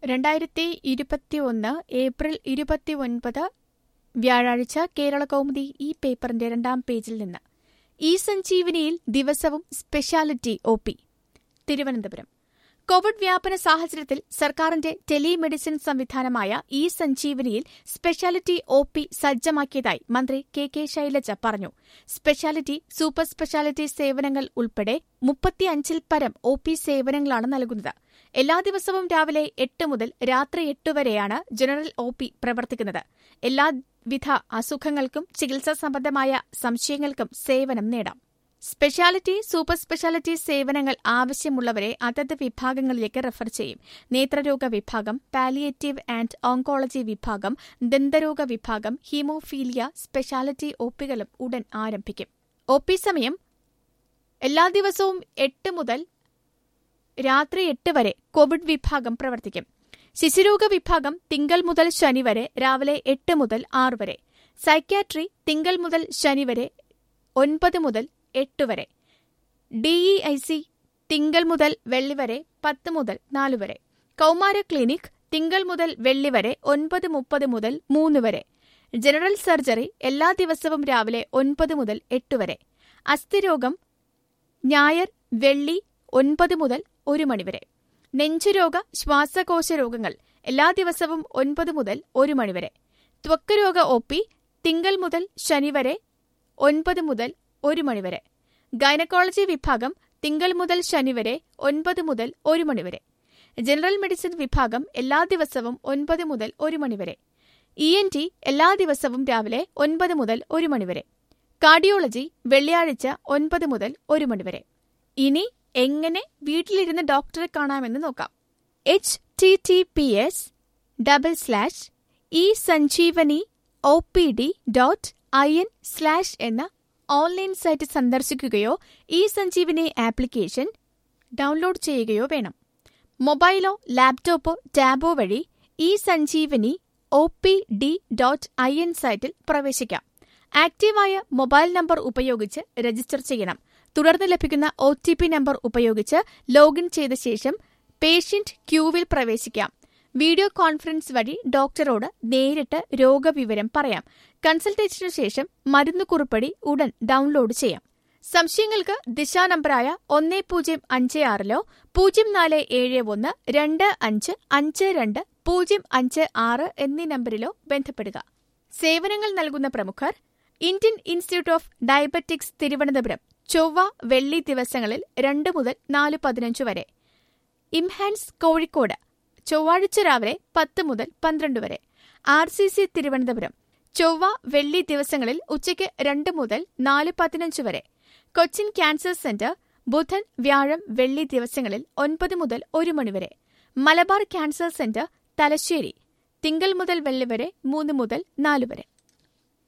രണ്ടായിരത്തി ഇരുപത്തിയൊന്ന് ഏപ്രിൽ ഇരുപത്തിയൊൻപത് വ്യാഴാഴ്ച കേരള കൗമുദി ഈ പേപ്പറിന്റെ രണ്ടാം പേജിൽ നിന്ന് ഇ സഞ്ജീവനിയിൽ ദിവസവും speciality O P Thiruvananthapuram Covid വ്യാപന സാഹചര്യത്തിൽ സർക്കാരിന്റെ ടെലിമെഡിസിൻ സംവിധാനമായ ഇ സഞ്ജീവനിയിൽ സ്പെഷ്യാലിറ്റി ഒ പി സജ്ജമാക്കിയതായി മന്ത്രി കെ കെ ശൈലജ പറഞ്ഞു സ്പെഷ്യാലിറ്റി സൂപ്പർ സ്പെഷ്യാലിറ്റി സേവനങ്ങൾ ഉൾപ്പെടെ മുപ്പത്തിയഞ്ചിൽ പരം ഒ പി സേവനങ്ങളാണ് നൽകുന്നത് എല്ലാ ദിവസവും രാവിലെ എട്ട് മുതൽ രാത്രി എട്ട് വരെയാണ് ജനറൽ ഒ പി പ്രവർത്തിക്കുന്നത് എല്ലാവിധ അസുഖങ്ങൾക്കും ചികിത്സാ സംബന്ധമായ സംശയങ്ങൾക്കും സേവനം നേടാം സ്പെഷ്യാലിറ്റി സൂപ്പർ സ്പെഷ്യാലിറ്റി സേവനങ്ങൾ ആവശ്യമുള്ളവരെ അതത് വിഭാഗങ്ങളിലേക്ക് റഫർ ചെയ്യും നേത്രരോഗ വിഭാഗം പാലിയേറ്റീവ് ആൻഡ് ഓങ്കോളജി വിഭാഗം ദന്തരോഗ വിഭാഗം ഹീമോഫീലിയ സ്പെഷ്യാലിറ്റി ഒപികളും ഉടൻ ആരംഭിക്കും ഒ പി സമയം എല്ലാ ദിവസവും എട്ട് മുതൽ രാത്രി എട്ട് വരെ കോവിഡ് വിഭാഗം പ്രവർത്തിക്കും ശിശുരോഗ വിഭാഗം തിങ്കൾ മുതൽ ശനി വരെ രാവിലെ എട്ട് മുതൽ ആറ് വരെ സൈക്യാട്രി തിങ്കൾ മുതൽ ശനി വരെ ഒൻപത് മുതൽ എട്ട് വരെ ഡിഇഐസി തിങ്കൾ മുതൽ വെള്ളി വരെ പത്ത് മുതൽ നാല് വരെ കൗമാര ക്ലിനിക് തിങ്കൾ മുതൽ വെള്ളി വരെ ഒൻപത് മുപ്പത് മുതൽ മൂന്ന് വരെ ജനറൽ സർജറി എല്ലാ ദിവസവും രാവിലെ ഒൻപത് മുതൽ എട്ട് വരെ അസ്ഥിരോഗം ഞായർ വെള്ളി ഒൻപത് മുതൽ ഒരു മണിവരെ നെഞ്ചുരോഗ ശ്വാസകോശ രോഗങ്ങൾ എല്ലാ ദിവസവും ഒൻപത് മുതൽ ഒരു മണിവരെ ത്വക്ക് രോഗ ഒ പി തിങ്കൾ മുതൽ ശനി വരെ ഒൻപത് മുതൽ ഒരു മണിവരെ ഗൈനക്കോളജി വിഭാഗം തിങ്കൾ മുതൽ ശനി വരെ ഒൻപത് മുതൽ ഒരു മണിവരെ ജനറൽ മെഡിസിൻ വിഭാഗം എല്ലാ ദിവസവും ഒൻപത് മുതൽ ഒരു മണിവരെ ഇ എൻ ടി എല്ലാ ദിവസവും രാവിലെ ഒൻപത് മുതൽ ഒരു മണിവരെ കാർഡിയോളജി വെള്ളിയാഴ്ച ഒൻപത് മുതൽ ഒരു മണിവരെ ഇനി എങ്ങനെ വീട്ടിലിരുന്ന് ഡോക്ടറെ കാണാമെന്ന് നോക്കാം H T T P S double slash e Sanjeevani O P D dot I N slash എന്ന ഓൺലൈൻ സൈറ്റ് സന്ദർശിക്കുകയോ ഇ സഞ്ജീവനി ആപ്ലിക്കേഷൻ ഡൗൺലോഡ് ചെയ്യുകയോ വേണം മൊബൈലോ ലാപ്ടോപ്പോ ടാബോ വഴി e Sanjeevani O P D dot I N സൈറ്റിൽ പ്രവേശിക്കാം ആക്റ്റീവായ മൊബൈൽ നമ്പർ ഉപയോഗിച്ച് രജിസ്റ്റർ ചെയ്യണം തുടർന്ന് ലഭിക്കുന്ന ഒ ടി പി നമ്പർ ഉപയോഗിച്ച് ലോഗിൻ ചെയ്ത ശേഷം പേഷ്യന്റ് ക്യൂവിൽ പ്രവേശിക്കാം വീഡിയോ കോൺഫറൻസ് വഴി ഡോക്ടറോട് നേരിട്ട് രോഗവിവരം പറയാം കൺസൾട്ടേഷനു ശേഷം മരുന്ന് കുറിപ്പടി ഉടൻ ഡൗൺലോഡ് ചെയ്യാം സംശയങ്ങൾക്ക് ദിശാ നമ്പറായ ഒന്ന് പൂജ്യം അഞ്ച് ആറിലോ പൂജ്യം നാല് ഏഴ് ഒന്ന് രണ്ട് അഞ്ച് അഞ്ച് രണ്ട് പൂജ്യം അഞ്ച് ആറ് എന്നീ നമ്പരിലോ ബന്ധപ്പെടുക സേവനങ്ങൾ നൽകുന്ന പ്രമുഖർ Indian Institute of Diabetics Thiruvananthapuram ചൊവ്വ വെള്ളി ദിവസങ്ങളിൽ രണ്ട് മുതൽ നാല് പതിനഞ്ച് വരെ ഇംഹാൻസ് കോഴിക്കോട് ചൊവ്വാഴ്ച രാവിലെ പത്ത് മുതൽ പന്ത്രണ്ട് വരെ ആർ സി സി തിരുവനന്തപുരം ചൊവ്വ വെള്ളി ദിവസങ്ങളിൽ ഉച്ചയ്ക്ക് രണ്ട് മുതൽ നാല് പതിനഞ്ച് വരെ കൊച്ചിൻ ക്യാൻസർ സെന്റർ ബുധൻ വ്യാഴം വെള്ളി ദിവസങ്ങളിൽ ഒൻപത് മുതൽ ഒരു മണിവരെ മലബാർ ക്യാൻസർ സെന്റർ തലശ്ശേരി തിങ്കൾ മുതൽ വെള്ളി വരെ മൂന്ന് മുതൽ നാല് വരെ